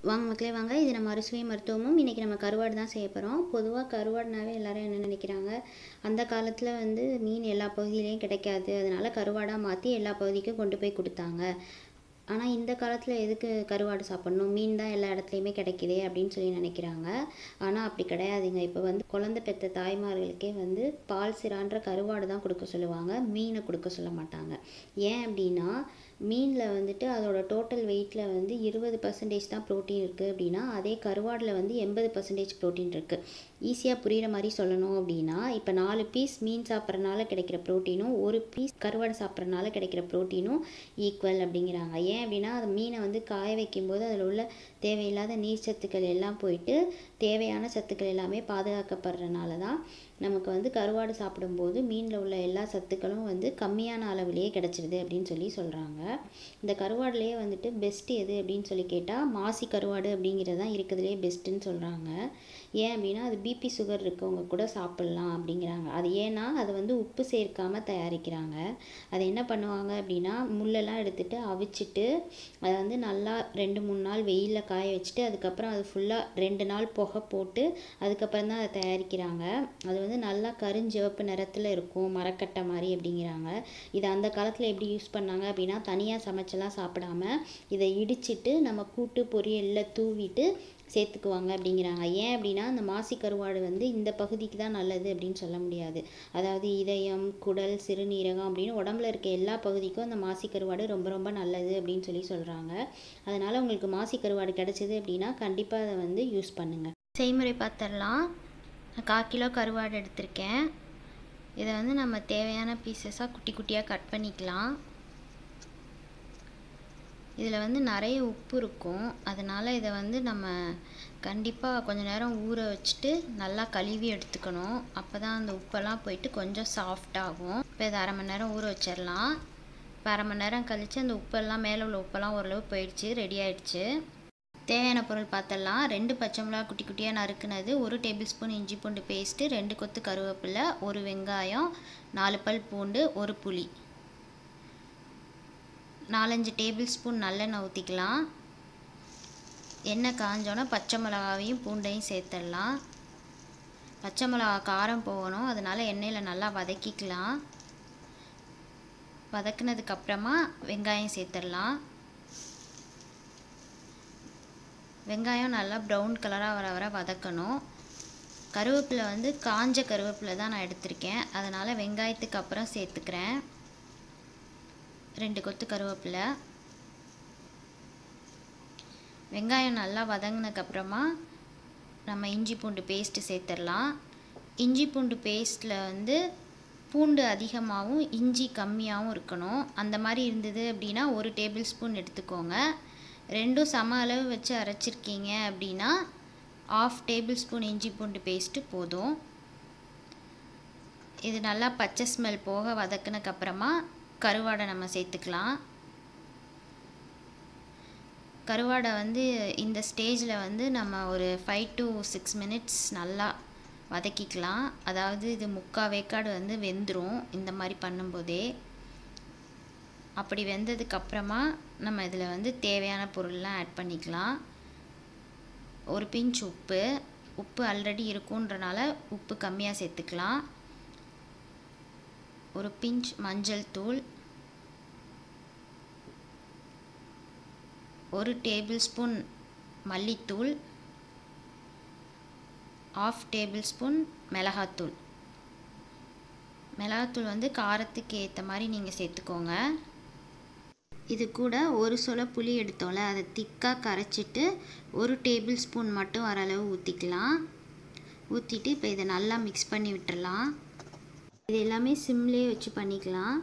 வாங்க மக்களே வாங்க இது நம்ம அறுசுவை மருத்துவமும் இன்றைக்கி நம்ம கருவாடு தான் செய்ய போகிறோம் பொதுவாக கருவாடுனாவே எல்லாரும் என்ன நினைக்கிறாங்க அந்த காலத்தில் வந்து மீன் எல்லா பகுதியிலையும் கிடைக்காது அதனால கருவாடாக மாற்றி எல்லா பகுதிக்கும் கொண்டு போய் கொடுத்தாங்க ஆனால் இந்த காலத்தில் எதுக்கு கருவாடு சாப்பிட்ணும் மீன் தான் எல்லா இடத்துலையுமே கிடைக்குதே அப்படின்னு சொல்லி நினைக்கிறாங்க ஆனால் அப்படி கிடையாதுங்க இப்போ வந்து குழந்தை பெற்ற தாய்மார்களுக்கே வந்து பால் சிரான்ற கருவாடு தான் கொடுக்க சொல்லுவாங்க மீனை கொடுக்க சொல்ல மாட்டாங்க ஏன் அப்படின்னா மீனில் வந்துட்டு அதோட டோட்டல் வெயிட்டில் வந்து இருபது பர்சன்டேஜ் தான் ப்ரோட்டீன் இருக்குது அப்படின்னா அதே கருவாடில் வந்து எண்பது பர்சன்டேஜ் ப்ரோட்டீன் இருக்குது ஈஸியாக புரிகிற மாதிரி சொல்லணும் அப்படின்னா இப்போ நாலு பீஸ் மீன் சாப்பிட்றனால கிடைக்கிற ப்ரோட்டீனும் ஒரு பீஸ் கருவாடு சாப்பிட்றனால கிடைக்கிற ப்ரோட்டீனும் ஈக்குவல் அப்படிங்கிறாங்க ஏன் அப்படின்னா அது மீனை வந்து காய வைக்கும்போது அதில் உள்ள தேவையில்லாத நீர் சத்துக்கள் எல்லாம் போயிட்டு தேவையான சத்துக்கள் எல்லாமே பாதுகாக்கப்படுறனால தான் நமக்கு வந்து கருவாடு சாப்பிடும்போது மீனில் உள்ள எல்லா சத்துக்களும் வந்து கம்மியான அளவிலேயே கிடச்சிருது அப்படின்னு சொல்லி சொல்கிறாங்க இந்த கருவாடுலேயே வந்துட்டு பெஸ்ட்டு எது அப்படின்னு சொல்லி கேட்டால் மாசி கருவாடு அப்படிங்கிறது தான் இருக்கிறதுலே பெஸ்ட்டுன்னு சொல்கிறாங்க ஏன் அப்படின்னா அது பிபி சுகர் இருக்கவங்க கூட சாப்பிட்லாம் அப்படிங்கிறாங்க அது ஏன்னா அது வந்து உப்பு சேர்க்காமல் தயாரிக்கிறாங்க அதை என்ன பண்ணுவாங்க அப்படின்னா முள்ளெல்லாம் எடுத்துட்டு அவிச்சிட்டு அதை வந்து நல்லா ரெண்டு மூணு நாள் வெயிலில் காய வச்சுட்டு அதுக்கப்புறம் அது ஃபுல்லாக ரெண்டு நாள் புகை போட்டு அதுக்கப்புறம் தான் அதை தயாரிக்கிறாங்க அது வந்து நல்லா கருஞ்சிவப்பு நிறத்தில் இருக்கும் மரக்கட்டை மாதிரி அப்படிங்கிறாங்க இதை அந்த காலத்தில் எப்படி யூஸ் பண்ணாங்க அப்படின்னா தனியாக சமைச்செல்லாம் சாப்பிடாம இதை இடிச்சிட்டு நம்ம கூட்டு பொரியலில் தூவிட்டு சேர்த்துக்குவாங்க அப்படிங்கிறாங்க ஏன் அப்படின்னா அந்த மாசி கருவாடு வந்து இந்த பகுதிக்கு தான் நல்லது அப்படின்னு சொல்ல முடியாது அதாவது இதயம் குடல் சிறுநீரகம் அப்படின்னு உடம்புல இருக்க எல்லா பகுதிக்கும் அந்த மாசி கருவாடு ரொம்ப ரொம்ப நல்லது அப்படின்னு சொல்லி சொல்கிறாங்க அதனால் உங்களுக்கு மாசி கருவாடு கிடச்சிது அப்படின்னா கண்டிப்பாக அதை வந்து யூஸ் பண்ணுங்கள் செய்முறை பார்த்துடலாம் நான் கால் கிலோ கருவாடு எடுத்திருக்கேன் இதை வந்து நம்ம தேவையான பீசஸாக குட்டி குட்டியாக கட் பண்ணிக்கலாம் இதில் வந்து நிறைய உப்பு இருக்கும் அதனால் இதை வந்து நம்ம கண்டிப்பாக கொஞ்ச நேரம் ஊற வச்சுட்டு நல்லா கழுவி எடுத்துக்கணும் அப்போ தான் அந்த உப்பெல்லாம் போயிட்டு கொஞ்சம் சாஃப்டாகும் இப்போ இதை அரை மணி நேரம் ஊற வச்சிடலாம் இப்போ அரை மணி நேரம் கழித்து அந்த உப்பெல்லாம் மேலே உள்ள உப்பெல்லாம் ஓரளவு போயிடுச்சு ரெடி ஆயிடுச்சு தேவையான பொருள் பார்த்தலாம் ரெண்டு பச்சை மிளகா குட்டி குட்டியாக நறுக்குனது ஒரு டேபிள் ஸ்பூன் இஞ்சி பூண்டு பேஸ்ட்டு ரெண்டு கொத்து கருவேப்பிலை ஒரு வெங்காயம் நாலு பல் பூண்டு ஒரு புளி நாலஞ்சு டேபிள் ஸ்பூன் நல்லெண்ணெய் ஊற்றிக்கலாம் எண்ணெய் காஞ்சோன்னா பச்சை மிளகாவையும் பூண்டையும் சேர்த்துடலாம் பச்சை மிளகா காரம் போகணும் அதனால் எண்ணெயில் நல்லா வதக்கிக்கலாம் வதக்குனதுக்கப்புறமா வெங்காயம் சேர்த்துடலாம் வெங்காயம் நல்லா ப்ரௌன் கலராக வர வர வதக்கணும் கருவேப்பிலை வந்து காஞ்ச கருவேப்பிலை தான் நான் எடுத்திருக்கேன் அதனால் வெங்காயத்துக்கு அப்புறம் சேர்த்துக்கிறேன் ரெண்டு கொத்து கருவேப்பிலை வெங்காயம் நல்லா வதங்கினதுக்கப்புறமா நம்ம இஞ்சி பூண்டு பேஸ்ட்டு சேர்த்துடலாம் இஞ்சி பூண்டு பேஸ்ட்டில் வந்து பூண்டு அதிகமாகவும் இஞ்சி கம்மியாகவும் இருக்கணும் அந்த மாதிரி இருந்தது அப்படின்னா ஒரு டேபிள் ஸ்பூன் எடுத்துக்கோங்க ரெண்டும் சம அளவு வச்சு அரைச்சிருக்கீங்க அப்படின்னா ஆஃப் டேபிள் ஸ்பூன் இஞ்சி பூண்டு பேஸ்ட்டு போதும் இது நல்லா பச்சை ஸ்மெல் போக வதக்குனதுக்கப்புறமா கருவாடை நம்ம சேர்த்துக்கலாம் கருவாடை வந்து இந்த ஸ்டேஜில் வந்து நம்ம ஒரு ஃபைவ் டு சிக்ஸ் மினிட்ஸ் நல்லா வதக்கிக்கலாம் அதாவது இது முக்கால் வேக்காடு வந்து வெந்துடும் இந்த மாதிரி பண்ணும்போதே அப்படி வெந்ததுக்கப்புறமா நம்ம இதில் வந்து தேவையான பொருள்லாம் ஆட் பண்ணிக்கலாம் ஒரு பிஞ்ச் உப்பு உப்பு ஆல்ரெடி இருக்குன்றனால உப்பு கம்மியாக சேர்த்துக்கலாம் ஒரு பிஞ்ச் மஞ்சள் தூள் ஒரு டேபிள் ஸ்பூன் மல்லித்தூள் ஆஃப் டேபிள் ஸ்பூன் மிளகாத்தூள் மிளகாத்தூள் வந்து காரத்துக்கு ஏற்ற மாதிரி நீங்கள் சேர்த்துக்கோங்க இது கூட ஒரு சொல புளி எடுத்தோம்ல அதை திக்காக கரைச்சிட்டு ஒரு டேபிள் ஸ்பூன் மட்டும் வர அளவு ஊற்றிக்கலாம் ஊற்றிட்டு இப்போ இதை நல்லா மிக்ஸ் பண்ணி விட்டுறலாம் இது எல்லாமே சிம்லேயே வச்சு பண்ணிக்கலாம்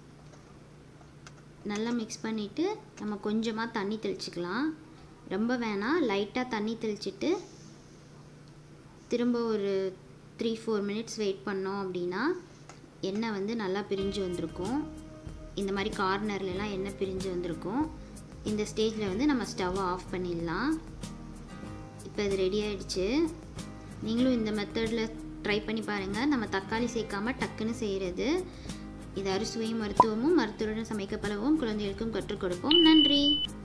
நல்லா மிக்ஸ் பண்ணிவிட்டு நம்ம கொஞ்சமாக தண்ணி தெளிச்சிக்கலாம் ரொம்ப வேணாம் லைட்டாக தண்ணி தெளிச்சிட்டு திரும்ப ஒரு த்ரீ ஃபோர் மினிட்ஸ் வெயிட் பண்ணோம் அப்படின்னா எண்ணெய் வந்து நல்லா பிரிஞ்சு வந்திருக்கும் இந்த மாதிரி கார்னர்லலாம் எண்ணெய் பிரிஞ்சு வந்திருக்கும் இந்த ஸ்டேஜில் வந்து நம்ம ஸ்டவ்வை ஆஃப் பண்ணிடலாம் இப்போ இது ரெடி ஆகிடுச்சு நீங்களும் இந்த மெத்தடில் ட்ரை பண்ணி பாருங்கள் நம்ம தக்காளி சேர்க்காம டக்குன்னு செய்கிறது இது அறுசுவையும் மருத்துவமும் மருத்துவருடன் சமைக்க பழகவும் குழந்தைகளுக்கும் கற்றுக் கொடுப்போம் நன்றி